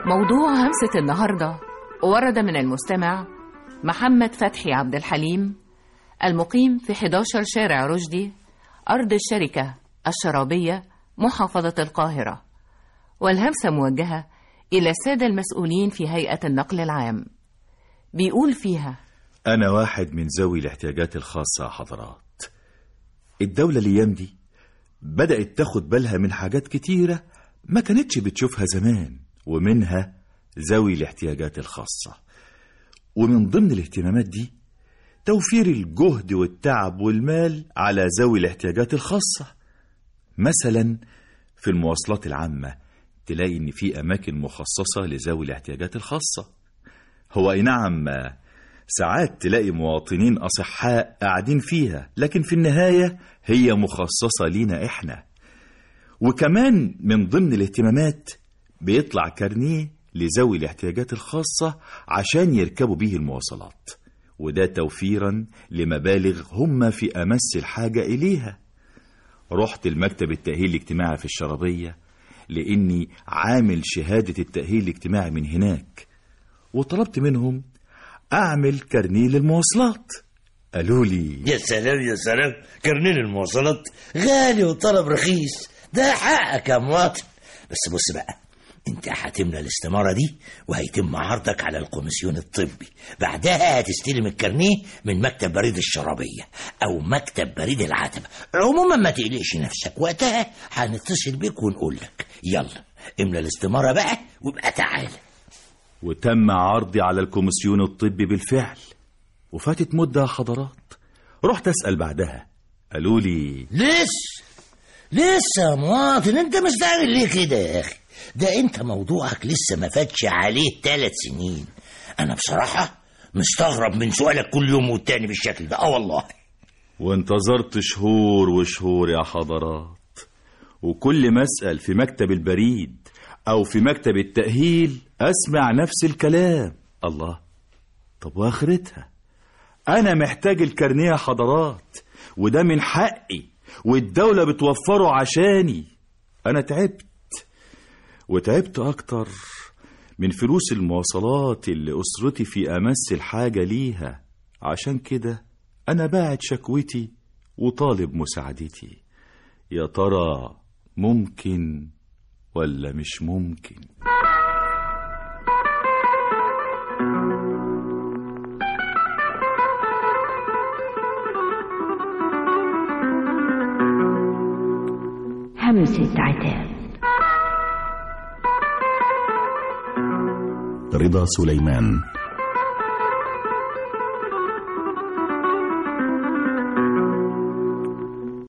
موضوع همسة النهاردة ورد من المستمع محمد فتحي عبد الحليم المقيم في 11 شارع رشدي أرض الشركة الشرابية محافظة القاهرة والهمسة موجهة إلى السادة المسؤولين في هيئة النقل العام بيقول فيها أنا واحد من ذوي الاحتياجات الخاصة يا حضرات الدولة الأيام دي بدأت تاخد بالها من حاجات كتيرة ما كانتش بتشوفها زمان ومنها ذوي الاحتياجات الخاصة ومن ضمن الاهتمامات دي توفير الجهد والتعب والمال على ذوي الاحتياجات الخاصة مثلا في المواصلات العامة تلاقي إن في أماكن مخصصة لذوي الاحتياجات الخاصة هو أي نعم ساعات تلاقي مواطنين أصحاء قاعدين فيها لكن في النهاية هي مخصصة لينا إحنا وكمان من ضمن الاهتمامات بيطلع كارنيه لذوي الاحتياجات الخاصة عشان يركبوا بيه المواصلات وده توفيرا لمبالغ هم في أمس الحاجة إليها رحت المكتب التأهيل الاجتماعي في الشرابية لأني عامل شهادة التأهيل الاجتماعي من هناك وطلبت منهم أعمل كارنيه للمواصلات قالوا لي يا سلام يا سلام كارنيه المواصلات غالي وطلب رخيص ده حقك يا مواطن بس بص بقى انت هتملى الاستمارة دي وهيتم عرضك على الكوميسيون الطبي بعدها هتستلم الكارنيه من مكتب بريد الشرابية او مكتب بريد العتبة عموما ما تقلقش نفسك وقتها هنتصل بيك ونقول لك يلا املى الاستمارة بقى وابقى تعالى وتم عرضي على الكوميسيون الطبي بالفعل وفاتت مدة يا حضرات رحت أسأل بعدها قالوا لي لسه لسه يا مواطن انت مستعجل ليه كده يا اخي ده انت موضوعك لسه ما فاتش عليه ثلاث سنين انا بصراحة مستغرب من سؤالك كل يوم والتاني بالشكل ده اه والله وانتظرت شهور وشهور يا حضرات وكل ما اسأل في مكتب البريد أو في مكتب التأهيل أسمع نفس الكلام الله طب وآخرتها أنا محتاج الكارنيه يا حضرات وده من حقي والدولة بتوفره عشاني أنا تعبت وتعبت أكتر من فلوس المواصلات اللي أسرتي في أمس الحاجة ليها عشان كده أنا باعت شكوتي وطالب مساعدتي يا ترى ممكن ولا مش ممكن همسة عتاب رضا سليمان